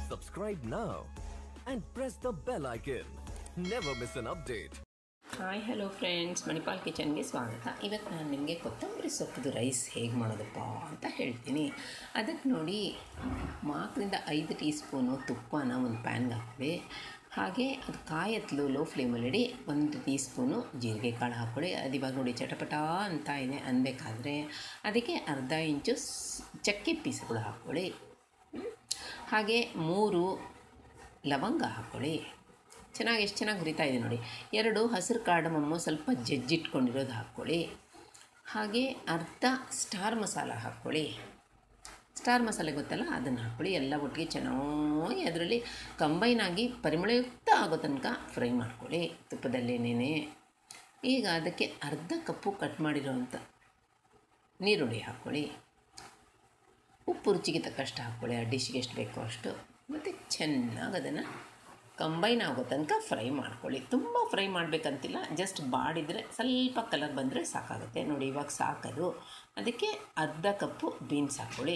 Subscribe now and press the bell icon. Never miss an update. Hi hello friends Manipal ಕಿಚನ್ಗೆ ಸ್ವಾಗತ ಇವತ್ತು ನಾನು ನಿಮಗೆ ಕೊತ್ತಂಬರಿ ಸೊಪ್ಪುದು ರೈಸ್ ಹೇಗೆ ಮಾಡೋದಪ್ಪ ಅಂತ ಹೇಳ್ತೀನಿ ಅದಕ್ಕೆ ನೋಡಿ ನಾಲ್ಕರಿಂದ ಐದು ಟೀ ಸ್ಪೂನು ತುಪ್ಪನ ಒಂದು ಪ್ಯಾನ್ಗೆ ಹಾಕ್ಕೊಳ್ಳಿ ಹಾಗೆ ಅದು ಕಾಯತ್ಲು ಲೋ ಫ್ಲೇಮಲ್ಲಿಡಿ ಒಂದು ಟೀ ಸ್ಪೂನು ಜೀರಿಗೆ ಕಾಳು ಹಾಕ್ಕೊಳ್ಳಿ ಅದು ಇವಾಗ ನೋಡಿ ಚಟಪಟ ಅಂತ ಇದೆ ಅನ್ಬೇಕಾದ್ರೆ ಅದಕ್ಕೆ ಅರ್ಧ ಇಂಚು ಸ್- ಚಕ್ಕೆ ಪೀಸ್ಗಳು ಹಾಕ್ಕೊಳ್ಳಿ ಹ್ಮ್? ಹಾಗೆ ಮೂರು ಲವಂಗ ಹಾಕ್ಕೊಳ್ಳಿ ಚೆನ್ನಾಗಿ ಎಷ್ಟು ಚೆನ್ನಾಗಿ ಹುರಿತಾ ಇದೆ ನೋಡಿ ಎರಡು ಹಸಿರು ಕಾರ್ಡಮಮ್ಮು ಸ್ವಲ್ಪ ಜಜ್ಜಿಟ್ಕೊಂಡಿರೋದು ಹಾಕ್ಕೊಳ್ಳಿ ಹಾಗೆ ಅರ್ಧ ಸ್ಟಾರ್ ಮಸಾಲ ಹಾಕ್ಕೊಳ್ಳಿ ಸ್ಟಾರ್ ಮಸಾಲೆ ಗೊತ್ತಲ್ಲ ಅದನ್ನು ಹಾಕ್ಕೊಳ್ಳಿ ಎಲ್ಲ ಒಟ್ಟಿಗೆ ಚೆನ್ನಾಗಿ ಅದರಲ್ಲಿ ಕಂಬೈನ್ ಆಗಿ ಪರಿಮಳಯುಕ್ತ ಆಗೋ ತನಕ ಫ್ರೈ ಮಾಡ್ಕೊಳ್ಳಿ ತುಪ್ಪದಲ್ಲೇನೇ ಈಗ ಅದಕ್ಕೆ ಅರ್ಧ ಕಪ್ಪು ಕಟ್ ಮಾಡಿರೋವಂಥ ನೀರುಳ್ಳಿ ಹಾಕ್ಕೊಳ್ಳಿ ಉಪ್ಪು ರುಚಿಗೆ ತಕ್ಕಷ್ಟು ಹಾಕ್ಕೊಳ್ಳಿ ಆ ಡಿಶ್ಗೆ ಎಷ್ಟು ಬೇಕೋ ಅಷ್ಟು ಮತ್ತು ಚೆನ್ನಾಗಿ ಅದನ್ನು ಕಂಬೈನ್ ಆಗೋ ತನಕ ಫ್ರೈ ಮಾಡ್ಕೊಳ್ಳಿ ತುಂಬ ಫ್ರೈ ಮಾಡಬೇಕಂತಿಲ್ಲ ಜಸ್ಟ್ ಬಾಡಿದರೆ ಸ್ವಲ್ಪ ಕಲರ್ ಬಂದರೆ ಸಾಕಾಗುತ್ತೆ ನೋಡಿ ಇವಾಗ ಸಾಕದು ಅದಕ್ಕೆ ಅರ್ಧ ಕಪ್ಪು ಬೀನ್ಸ್ ಹಾಕ್ಕೊಳ್ಳಿ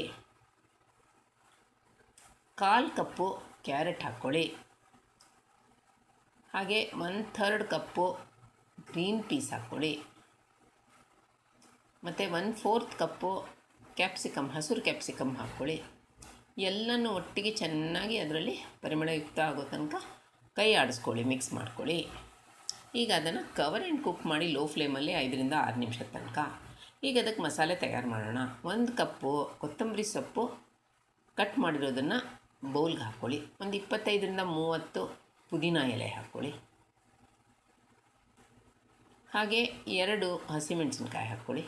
ಕಾಲು ಕಪ್ಪು ಕ್ಯಾರೆಟ್ ಹಾಕ್ಕೊಳ್ಳಿ ಹಾಗೆ ಒನ್ ಥರ್ಡ್ ಕಪ್ಪು ಗ್ರೀನ್ ಪೀಸ್ ಹಾಕ್ಕೊಳ್ಳಿ ಮತ್ತು ಒನ್ ಫೋರ್ತ್ ಕಪ್ಪು ಕ್ಯಾಪ್ಸಿಕಮ್ ಹಸಿರು ಕ್ಯಾಪ್ಸಿಕಮ್ ಹಾಕ್ಕೊಳ್ಳಿ ಎಲ್ಲನೂ ಒಟ್ಟಿಗೆ ಚೆನ್ನಾಗಿ ಅದರಲ್ಲಿ ಪರಿಮಳಯುಕ್ತ ಆಗೋ ತನಕ ಕೈ ಆಡಿಸ್ಕೊಳ್ಳಿ ಮಿಕ್ಸ್ ಮಾಡ್ಕೊಳ್ಳಿ ಈಗ ಅದನ್ನು ಕವರ್ ಆ್ಯಂಡ್ ಕುಕ್ ಮಾಡಿ ಲೋ ಫ್ಲೇಮಲ್ಲಿ ಐದರಿಂದ ಆರು ನಿಮಿಷದ ತನಕ ಈಗ ಅದಕ್ಕೆ ಮಸಾಲೆ ತಯಾರು ಮಾಡೋಣ ಒಂದು ಕಪ್ಪು ಕೊತ್ತಂಬರಿ ಸೊಪ್ಪು ಕಟ್ ಮಾಡಿರೋದನ್ನು ಬೌಲ್ಗೆ ಹಾಕ್ಕೊಳ್ಳಿ ಒಂದು ಇಪ್ಪತ್ತೈದರಿಂದ ಮೂವತ್ತು ಪುದೀನ ಎಲೆ ಹಾಕ್ಕೊಳ್ಳಿ ಹಾಗೆ ಎರಡು ಹಸಿಮೆಣಸಿನ್ಕಾಯಿ ಹಾಕ್ಕೊಳ್ಳಿ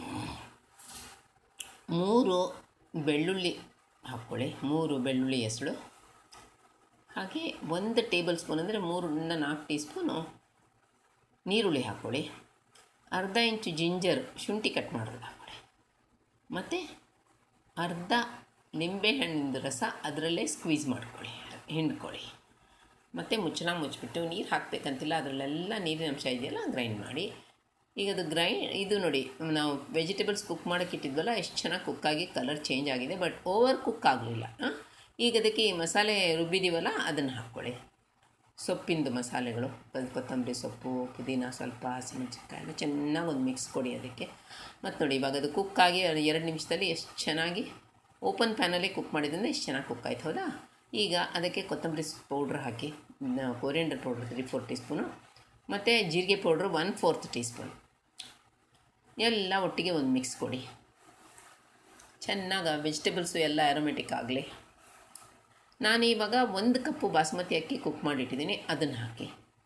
ಮೂರು ಬೆಳ್ಳುಳ್ಳಿ ಹಾಕ್ಕೊಳ್ಳಿ ಮೂರು ಬೆಳ್ಳುಳ್ಳಿ ಹೆಸಳು ಹಾಗೆ ಒಂದು ಟೇಬಲ್ ಸ್ಪೂನ್ ಅಂದರೆ ಮೂರರಿಂದ ನಾಲ್ಕು ಟೀ ಸ್ಪೂನು ನೀರುಳ್ಳಿ ಹಾಕ್ಕೊಳ್ಳಿ ಅರ್ಧ ಇಂಚು ಜಿಂಜರ್ ಶುಂಠಿ ಕಟ್ ಮಾಡೋದು ಹಾಕ್ಕೊಳ್ಳಿ ಮತ್ತು ಅರ್ಧ ನಿಂಬೆಹಣ್ಣಿಂದು ರಸ ಅದರಲ್ಲೇ ಸ್ಕ್ವೀಸ್ ಮಾಡ್ಕೊಳ್ಳಿ ಹಿಂಡ್ಕೊಳ್ಳಿ ಮತ್ತು ಮುಚ್ಚಳ ಮುಚ್ಚಿಬಿಟ್ಟು ನೀರು ಹಾಕಬೇಕಂತಿಲ್ಲ ಅದರಲ್ಲೆಲ್ಲ ನೀರಿನ ಅಂಶ ಇದೆಯಲ್ಲ ಗ್ರೈಂಡ್ ಮಾಡಿ ಈಗ ಅದು ಗ್ರೈಂಡ್ ಇದು ನೋಡಿ ನಾವು ವೆಜಿಟೇಬಲ್ಸ್ ಕುಕ್ ಮಾಡೋಕೆ ಇಟ್ಟಿದ್ವಲ್ಲ ಎಷ್ಟು ಚೆನ್ನಾಗಿ ಕುಕ್ಕಾಗಿ ಕಲರ್ ಚೇಂಜ್ ಆಗಿದೆ ಬಟ್ ಓವರ್ ಕುಕ್ ಆಗಲಿಲ್ಲ ಈಗ ಅದಕ್ಕೆ ಈ ಮಸಾಲೆ ರುಬ್ಬಿದ್ದೀವಲ್ಲ ಅದನ್ನು ಹಾಕ್ಕೊಳ್ಳಿ ಸೊಪ್ಪಿಂದು ಮಸಾಲೆಗಳು ಕೊತ್- ಕೊತ್ತಂಬರಿ ಸೊಪ್ಪು ಪುದೀನ ಸ್ವಲ್ಪ ಹಸಿಮೆಣಸಿನ್ಕಾಯಿ ಎಲ್ಲ ಚೆನ್ನಾಗಿ ಒಂದು ಮಿಕ್ಸ್ ಕೊಡಿ ಅದಕ್ಕೆ ಮತ್ತು ನೋಡಿ ಇವಾಗ ಅದು ಕುಕ್ಕಾಗಿ ಎರಡು ನಿಮಿಷದಲ್ಲಿ ಎಷ್ಟು ಚೆನ್ನಾಗಿ ಓಪನ್ ಪ್ಯಾನಲ್ಲೇ ಕುಕ್ ಮಾಡಿದ್ರಿಂದ ಎಷ್ಟು ಚೆನ್ನಾಗಿ ಕುಕ್ ಆಯ್ತು ಹೌದಾ ಈಗ ಅದಕ್ಕೆ ಕೊತ್ತಂಬರಿ ಪೌಡ್ರ್ ಹಾಕಿ coriander powder three four teaspoon ಮತ್ತು ಜೀರಿಗೆ powder one fourth teaspoon ಎಲ್ಲ ಒಟ್ಟಿಗೆ ಒಂದು ಮಿಕ್ಸ್ ಕೊಡಿ ಚೆನ್ನಾಗಿ ವೆಜಿಟೇಬಲ್ಸು ಎಲ್ಲ ಆ್ಯರೋಮೆಟಿಕ್ ಆಗಲಿ ನಾನು ಇವಾಗ ಒಂದು ಕಪ್ಪು ಬಾಸ್ಮತಿ ಅಕ್ಕಿ ಕುಕ್ ಮಾಡಿಟ್ಟಿದ್ದೀನಿ ಅದನ್ನು ಹಾಕಿ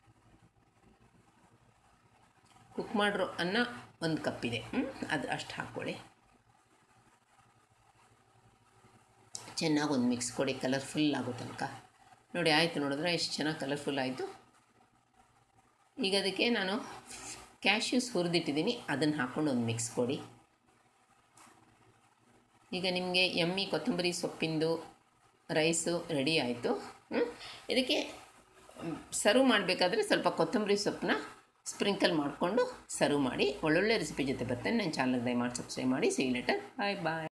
ಕುಕ್ ಮಾಡಿರೋ ಅನ್ನ ಒಂದು ಕಪ್ಪಿದೆ ಹ್ಮ್? ಅದು ಅಷ್ಟು ಹಾಕ್ಕೊಳ್ಳಿ ಚೆನ್ನಾಗಿ ಒಂದು ಮಿಕ್ಸ್ ಕೊಡಿ ಕಲರ್ಫುಲ್ ಆಗೋ ತನಕ ನೋಡಿ ಆಯಿತು ನೋಡಿದ್ರೆ ಎಷ್ಟು ಚೆನ್ನಾಗಿ ಕಲರ್ಫುಲ್ ಆಯಿತು ಈಗ ಅದಕ್ಕೆ ನಾನು ಕ್ಯಾಶ್ಯೂಸ್ ಹುರಿದಿಟ್ಟಿದ್ದೀನಿ ಅದನ್ನು ಹಾಕ್ಕೊಂಡು ಒಂದು ಮಿಕ್ಸ್ ಕೊಡಿ ಈಗ ನಿಮಗೆ ಎಮ್ಮಿ ಕೊತ್ತಂಬರಿ ಸೊಪ್ಪಿಂದು ರೈಸು ರೆಡಿ ಆಯಿತು ಹ್ಮ್? ಇದಕ್ಕೆ ಸರ್ವ್ ಮಾಡಬೇಕಾದ್ರೆ ಸ್ವಲ್ಪ ಕೊತ್ತಂಬರಿ ಸೊಪ್ಪನ್ನ ಸ್ಪ್ರಿಂಕಲ್ ಮಾಡಿಕೊಂಡು ಸರ್ವ್ ಮಾಡಿ ಒಳ್ಳೊಳ್ಳೆ ರೆಸಿಪಿ ಜೊತೆ ಬರ್ತೇನೆ ನನ್ನ ಚಾನಲ್ ದಯಮಾಡಿ ಸಬ್ಸ್ಕ್ರೈಬ್ ಮಾಡಿ ಸಿ ಲೆಟರ್ ಬಾಯ್ ಬಾಯ್